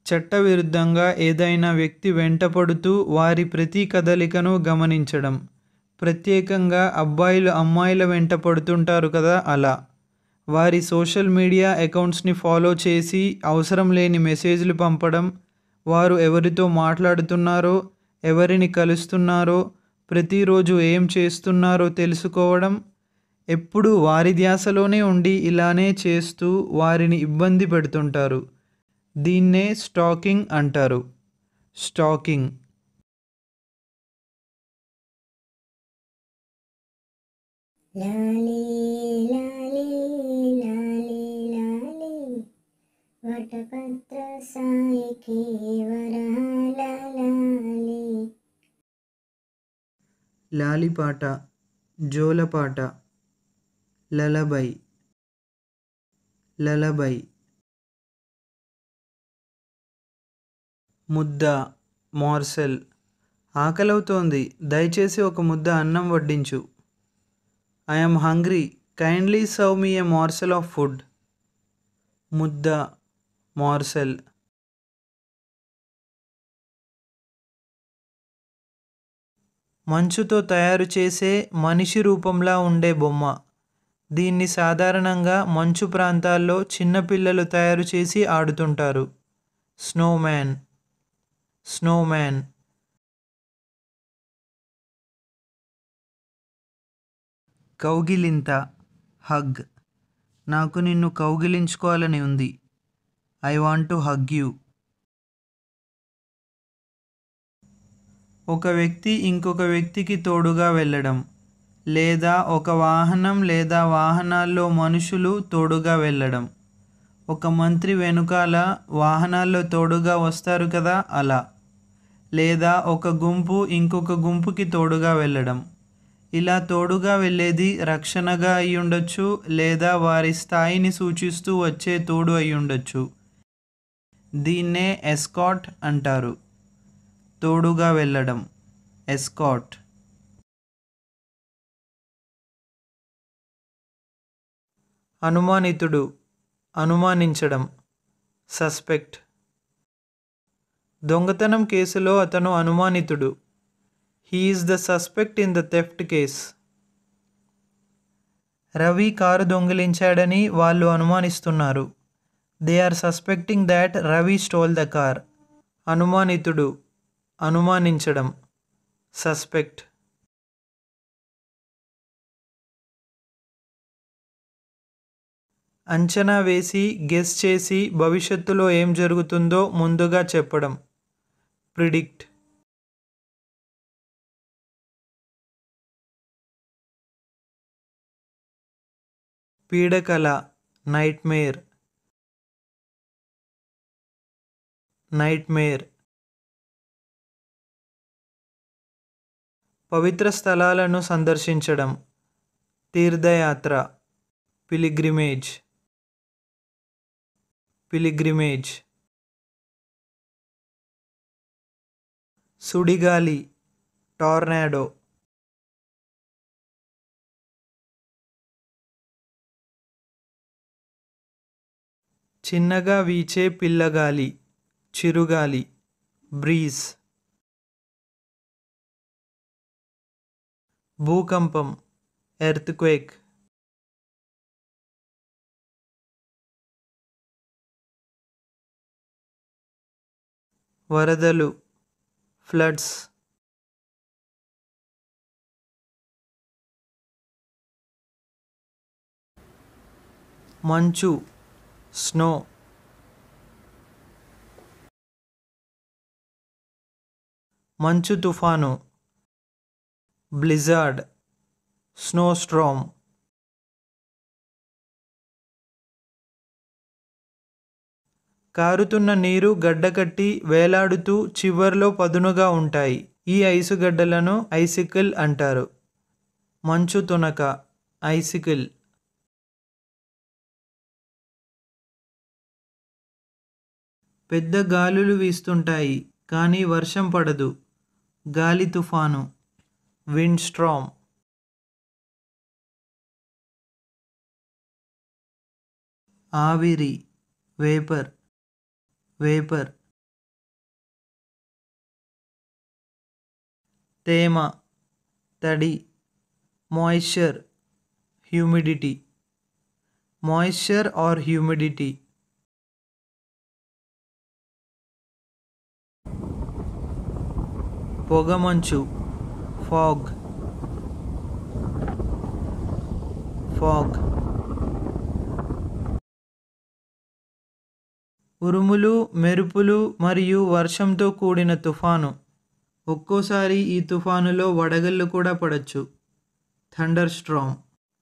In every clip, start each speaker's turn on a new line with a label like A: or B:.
A: చట్టవిరుద్ధంగా ఏదైనా వ్యక్తి వెంటపడుతూ వారి ప్రతి కదలికను గమనించడం ప్రత్యేకంగా అబ్బాయిలు అమ్మాయిల వెంట పడుతుంటారు కదా అలా వారి సోషల్ మీడియా అకౌంట్స్ని ఫాలో చేసి అవసరం లేని మెసేజ్లు పంపడం వారు ఎవరితో మాట్లాడుతున్నారో ఎవరిని కలుస్తున్నారో ప్రతిరోజు ఏం చేస్తున్నారో తెలుసుకోవడం ఎప్పుడూ వారి ధ్యాసలోనే ఉండి ఇలానే చేస్తూ వారిని ఇబ్బంది పెడుతుంటారు దీన్నే స్టాకింగ్ అంటారు స్టాకింగ్
B: లాలీ లాలీ లాలీ లాలీ వటపత్ర సాయికి వరహాల లాలీ
A: లాలిపాట జోలపాట లలబై లలబై ముద్ద మార్సెల్ ఆకలవుతోంది దయచేసి ఒక ముద్ద అన్నం వడ్డించు I'm hungry kindly serve me a morsel of food ముద్ద మార్సెల్ మంచుతో తయారు చేసే మనిషి రూపంలా ఉండే బొమ్మ దీన్ని సాధారణంగా మంచు ప్రాంతాల్లో చిన్నపిల్లలు తయారు చేసి ఆడుతుంటారు స్నోమ్యాన్ స్నోమ్యాన్ కౌగిలింత హగ్ నాకు నిన్ను కౌగిలించుకోవాలని ఉంది I want to hug you ఒక వ్యక్తి ఇంకొక వ్యక్తికి తోడుగా వెళ్ళడం లేదా ఒక వాహనం లేదా వాహనాల్లో మనుషులు తోడుగా వెళ్ళడం ఒక మంత్రి వెనుకాల వాహనాల్లో తోడుగా వస్తారు కదా అలా లేదా ఒక గుంపు ఇంకొక గుంపుకి తోడుగా వెళ్ళడం ఇలా తోడుగా వెళ్ళేది రక్షణగా అయి ఉండొచ్చు లేదా వారి స్థాయిని సూచిస్తూ వచ్చే తోడు అయి ఉండొచ్చు దీన్నే ఎస్కాట్ అంటారు తోడుగా వెళ్ళడం ఎస్కాట్ అనుమానితుడు అనుమానించడం సస్పెక్ట్ దొంగతనం కేసులో అతను అనుమానితుడు he is the suspect in the theft case Ravi car దొంగిలించాడని వాళ్ళు అనుమానిస్తున్నారు they are suspecting that Ravi stole the car అనుమానితుడు అనుమానించడం సస్పెక్ట్ అంచనా వేసి గెస్ చేసి భవిష్యత్తులో ఏం జరుగుతుందో ముందుగా చెప్పడం ప్రిడిక్ట్ పీడకల నైట్మేర్ నైట్మేర్ పవిత్ర స్థలాలను సందర్శించడం తీర్థయాత్ర పిలిగ్రిమేజ్ పిలిగ్రిమేజ్ సుడిగాలి టార్నాడో చిన్నగా వీచే పిల్లగాలి చిరుగాలి బ్రీజ్ భూకంపం ఎర్త్క్వేక్ వరదలు ఫ్లడ్స్ మంచు స్నో మంచు తుఫాను బ్లిజార్డ్ స్నో స్ట్రామ్ కారుతున్న నీరు గడ్డకట్టి వేలాడుతూ చివర్లో పదునుగా ఉంటాయి ఈ ఐసుగడ్డలను ఐసికిల్ అంటారు మంచు తునక ఐసికిల్ పెద్ద గాలులు వీస్తుంటాయి కానీ వర్షం పడదు గాలి తుఫాను విండ్ స్ట్రామ్ ఆవిరి వేపర్ వేపర్ తేమ తడి moisture humidity moisture or humidity పొగమంచు ఫాగ్ ఫాగ్ ఉరుములు మెరుపులు మరియు వర్షంతో కూడిన తుఫాను ఒక్కోసారి ఈ తుఫానులో వడగళ్ళు కూడా పడచ్చు థండర్ స్ట్రామ్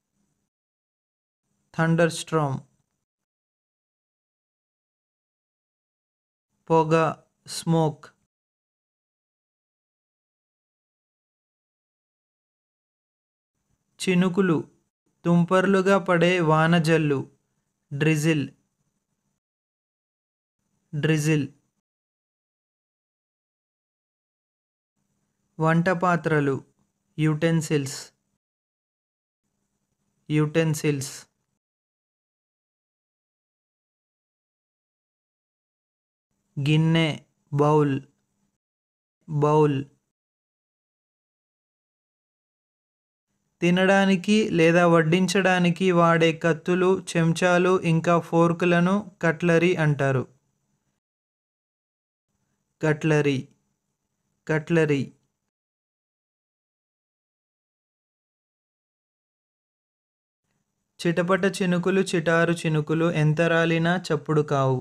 A: థండర్ స్ట్రామ్ పొగ స్మోక్ చినుకులు తుంపర్లుగా పడే వానజల్లు డ్రిజిల్ డ్రిజిల్ వంట పాత్రలు యుటెన్సిల్స్ యుటెన్సిల్స్ గిన్నె బౌల్ బౌల్ తినడానికి లేదా వడ్డించడానికి వాడే కత్తులు చెంచాలు ఇంకా ఫోర్కులను కట్లరీ అంటారు కట్లరీ కట్లరీ చిటపట చినుకులు చిటారు చినుకులు ఎంత రాలినా చప్పుడు కావు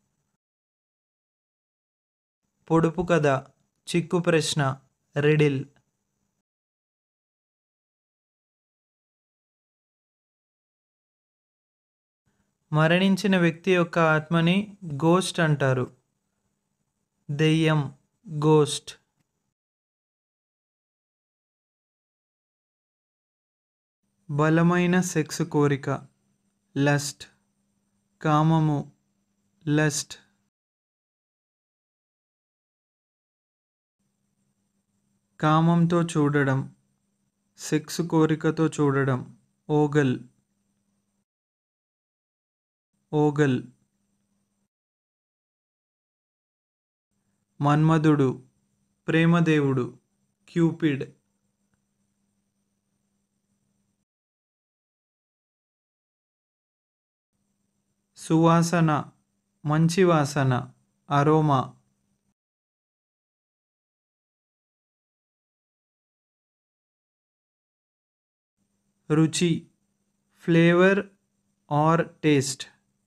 A: పొడుపు కథ చిక్కు ప్రశ్న రిడిల్ మరణించిన వ్యక్తి యొక్క ఆత్మని గోస్ట్ అంటారు దెయ్యం గోస్ట్ బలమైన సెక్స్ కోరిక లస్ట్ కామము లస్ట్ కామంతో చూడడం సెక్స్ కోరికతో చూడడం ఓగల్ ఓగల్ మన్మధుడు ప్రేమదేవుడు క్యూపిడ్ సువాసన మంచి వాసన అరోమా రుచి ఫ్లేవర్ ఆర్ టేస్ట్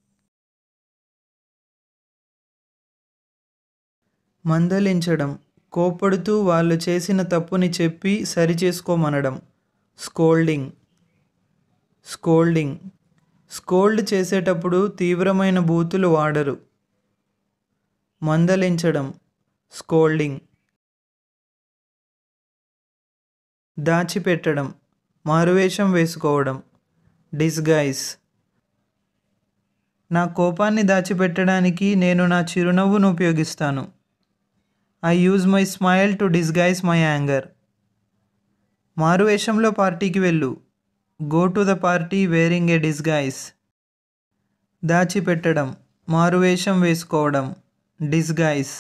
A: మందలించడం కోప్పడుతూ వాళ్ళు చేసిన తప్పుని చెప్పి సరిచేసుకోమనడం స్కోల్డింగ్ స్కోల్డింగ్ స్కోల్డ్ చేసేటప్పుడు తీవ్రమైన బూతులు వాడరు మందలించడం స్కోల్డింగ్ దాచిపెట్టడం మారువేషం వేసుకోవడం డిస్గైజ్ నా కోపాన్ని దాచిపెట్టడానికి నేను నా చిరునవ్వును ఉపయోగిస్తాను I use my smile to disguise my anger మారువేషంలో పార్టీకి వెళ్ళు go to the party wearing a disguise దాచిపెట్టడం మారువేషం వేసుకోవడం డిస్గైజ్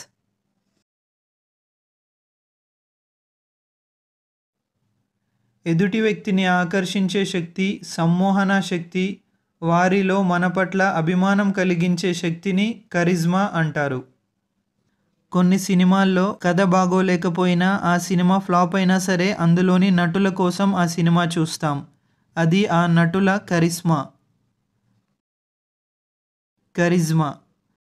A: ఎదుటి వ్యక్తిని ఆకర్షించే శక్తి సమ్మోహన శక్తి వారిలో మన పట్ల అభిమానం కలిగించే శక్తిని కరిజ్మా అంటారు కొన్ని సినిమాల్లో కథ బాగోలేకపోయినా ఆ సినిమా ఫ్లాప్ అయినా సరే అందులోని నటుల కోసం ఆ సినిమా చూస్తాం అది ఆ నటుల కరిస్మా కరిజ్మా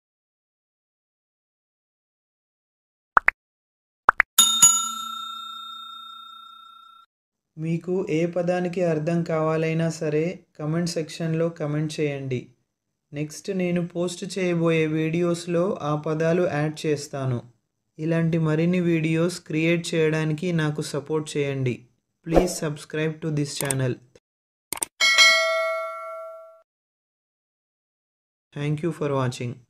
A: మీకు ఏ పదానికి అర్థం కావాలైనా సరే కమెంట్ సెక్షన్లో కమెంట్ చేయండి నెక్స్ట్ నేను పోస్ట్ చేయబోయే వీడియోస్లో ఆ పదాలు యాడ్ చేస్తాను ఇలాంటి మరిన్ని వీడియోస్ క్రియేట్ చేయడానికి నాకు సపోర్ట్ చేయండి please subscribe to this channel thank you for watching